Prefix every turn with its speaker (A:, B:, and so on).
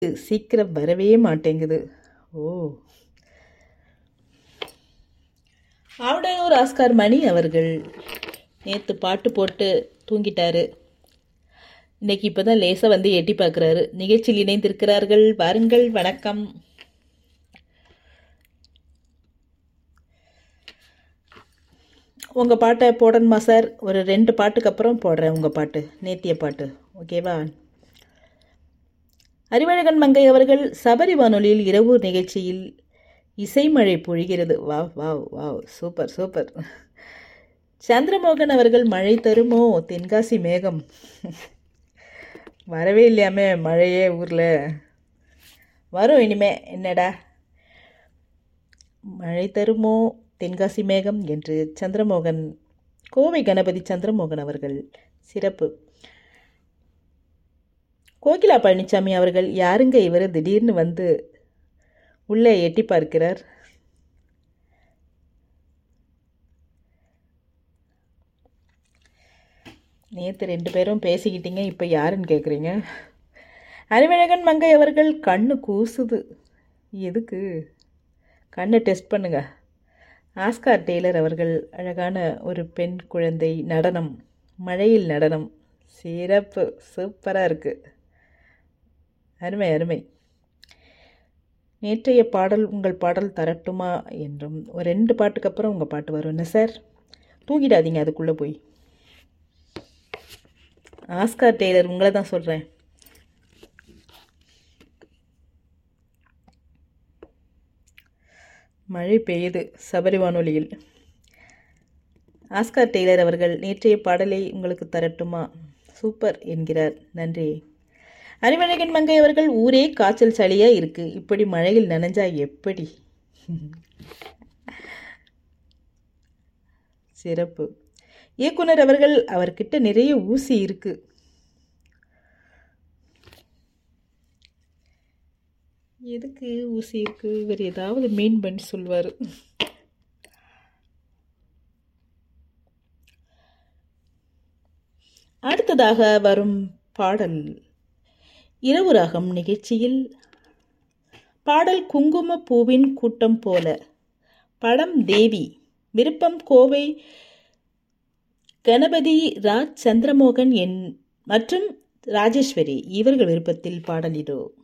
A: சீக்கிரம் வரவே மாட்டேங்குது ஓ ஆவடையூர் ஆஸ்கார் மணி அவர்கள் நேற்று பாட்டு போட்டு தூங்கிட்டாரு இன்னைக்கு இப்போ தான் லேசாக வந்து எட்டி பார்க்குறாரு நிகழ்ச்சியில் இணைந்திருக்கிறார்கள் வாருங்கள் வணக்கம் உங்கள் பாட்டை போடணுமா சார் ஒரு ரெண்டு பாட்டுக்கு அப்புறம் போடுறேன் உங்கள் பாட்டு நேத்திய பாட்டு ஓகேவா அறிவழகன் மங்கை அவர்கள் சபரி வானொலியில் இரவு நிகழ்ச்சியில் இசைமழை பொழிகிறது wow wow wow super super Chandramohan அவர்கள் மழை தருமோ தென்காசி மேகம் வரவே இல்லையாமே மழையே ஊரில் வரும் இனிமே என்னடா மழை தருமோ தென்காசி மேகம் என்று சந்திரமோகன் கோவை கணபதி சந்திரமோகன் அவர்கள் சிறப்பு கோகிலா பழனிசாமி அவர்கள் யாருங்க இவர் திடீர்னு வந்து உள்ளே எட்டி பார்க்கிறார் நேற்று ரெண்டு பேரும் பேசிக்கிட்டீங்க இப்போ யாருன்னு கேட்குறீங்க அறிவழகன் மங்கை அவர்கள் கண்ணு கூசுது எதுக்கு கண்ணை டெஸ்ட் பண்ணுங்க ஆஸ்கார் டெய்லர் அவர்கள் அழகான ஒரு பெண் குழந்தை நடனம் மழையில் நடனம் சிறப்பு சூப்பராக இருக்குது அருமை அருமை நேற்றைய பாடல் உங்கள் பாடல் தரட்டுமா என்றும் ஒரு ரெண்டு பாட்டுக்கு அப்புறம் உங்கள் பாட்டு வரும் என்ன சார் தூங்கிடாதீங்க அதுக்குள்ளே போய் ஆஸ்கார் டெய்லர் உங்களை தான் சொல்கிறேன் மழை பெய்யுது சபரி வானொலியில் ஆஸ்கார் டெய்லர் அவர்கள் நேற்றைய பாடலை உங்களுக்கு தரட்டுமா சூப்பர் என்கிறார் நன்றி அறிவழகன் மங்கை அவர்கள் ஊரே காய்ச்சல் சளியா இருக்கு இப்படி மழையில் நனைஞ்சா எப்படி சிறப்பு இயக்குனர் அவர்கள் அவர்கிட்ட நிறைய ஊசி இருக்கு எதுக்கு ஊசி இருக்கு இவர் ஏதாவது மீன் பண்ணி சொல்வார் அடுத்ததாக வரும் பாடல் இரவு ராகம் நிகழ்ச்சியில் பாடல் குங்கும பூவின் கூட்டம் போல படம் தேவி விருப்பம் கோவை கணபதி ராஜ் சந்திரமோகன் என் மற்றும் ராஜேஸ்வரி இவர்கள் விருப்பத்தில் பாடல் இதோ